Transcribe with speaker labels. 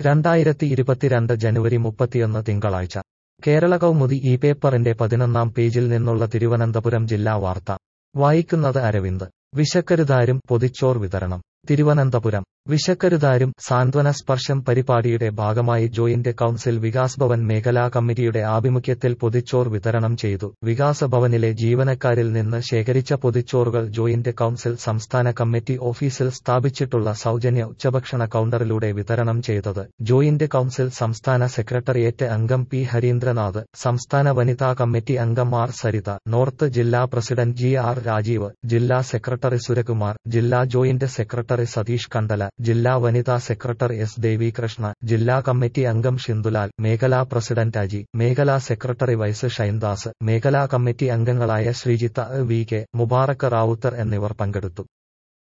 Speaker 1: രണ്ടായിരത്തി ഇരുപത്തിരണ്ട് ജനുവരി മുപ്പത്തിയൊന്ന് തിങ്കളാഴ്ച കേരള കൗമുദി ഈ പേപ്പറിന്റെ പതിനൊന്നാം പേജിൽ നിന്നുള്ള തിരുവനന്തപുരം ജില്ലാ വാർത്ത വായിക്കുന്നത് അരവിന്ദ് വിശക്കരുതാരും പൊതിച്ചോർ വിതരണം തിരുവനന്തപുരം വിശക്കരുതാരും സാന്ത്വന സ്പർശം പരിപാടിയുടെ ഭാഗമായി ജോയിന്റ് കൌൺസിൽ വികാസ് ഭവൻ മേഖലാ കമ്മിറ്റിയുടെ ആഭിമുഖ്യത്തിൽ പൊതിച്ചോർ വിതരണം ചെയ്തു വികാസ ഭവനിലെ ജീവനക്കാരിൽ നിന്ന് ശേഖരിച്ച പൊതിച്ചോറുകൾ ജോയിന്റ് കൌൺസിൽ സംസ്ഥാന കമ്മിറ്റി ഓഫീസിൽ സ്ഥാപിച്ചിട്ടുള്ള സൗജന്യ ഉച്ചഭക്ഷണ കൌണ്ടറിലൂടെ വിതരണം ചെയ്തത് ജോയിന്റ് കൌൺസിൽ സംസ്ഥാന സെക്രട്ടേറിയറ്റ് അംഗം പി ഹരീന്ദ്രനാഥ് സംസ്ഥാന വനിതാ കമ്മിറ്റി അംഗം ആർ സരിത നോർത്ത് ജില്ലാ പ്രസിഡന്റ് ജി ആർ രാജീവ് ജില്ലാ സെക്രട്ടറി സുരകുമാർ ജില്ലാ ജോയിന്റ് സെക്രട്ടറി സതീഷ് കണ്ടല ജില്ലാ വനിതാ സെക്രട്ടറി എസ് ദേവികൃഷ്ണ ജില്ലാ കമ്മിറ്റി അംഗം ഷിന്ദുലാൽ മേഖലാ പ്രസിഡന്റ് അജി മേഖലാ സെക്രട്ടറി വൈസ് ഷൈൻദാസ് മേഖലാ കമ്മിറ്റി അംഗങ്ങളായ ശ്രീജിത്ത വി കെ മുബാറക്ക് റാവുത്തർ എന്നിവർ പങ്കെടുത്തു